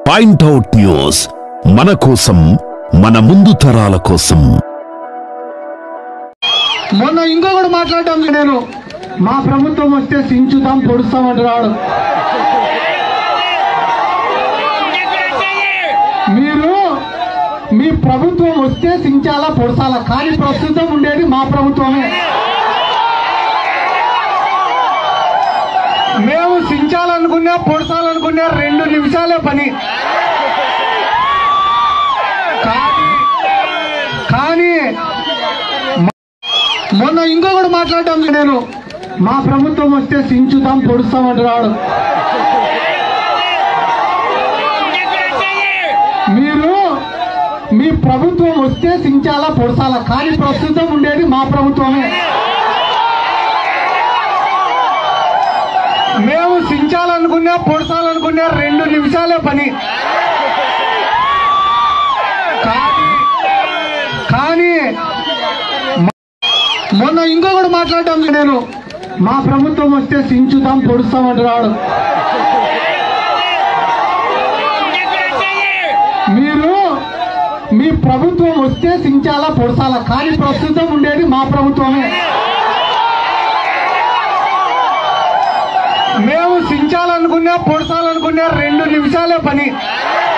point out news మన కోసం మన ముందు తరాల కోసం మొన్న ఇంకొకటి మాట్లాడటం నేను మా ప్రభుత్వం వస్తే సించుతాం పొడుస్తాం అంటున్నాడు మీరు మీ ప్రభుత్వం వస్తే సించాలా పొడసాలా కానీ ప్రస్తుతం ఉండేది మా ప్రభుత్వమే మేము సించాలనుకున్నా పొడసాలనుకున్నా రెండు నిమిషాలే పని కానీ కానీ మొన్న ఇంకొకటి మాట్లాడటం నేను మా ప్రభుత్వం వస్తే సించుతాం పొడుస్తాం అంటున్నాడు మీరు మీ ప్రభుత్వం వస్తే సించాలా పొడసాలా కానీ ప్రస్తుతం ఉండేది మా ప్రభుత్వమే మేము సించాలనుకున్నా పొడసాలనుకున్నా రెండు నిమిషాలే పని కానీ కానీ మొన్న ఇంకొకటి మాట్లాడటం నేను మా ప్రభుత్వం వస్తే సించుతాం పొడుస్తాం అంటున్నాడు మీరు మీ ప్రభుత్వం వస్తే సించాలా పొడసాలా కానీ ప్రస్తుతం ఉండేది మా ప్రభుత్వమే మేము సించాలనుకున్నా పొడసాలనుకున్నా రెండు నిమిషాలే పని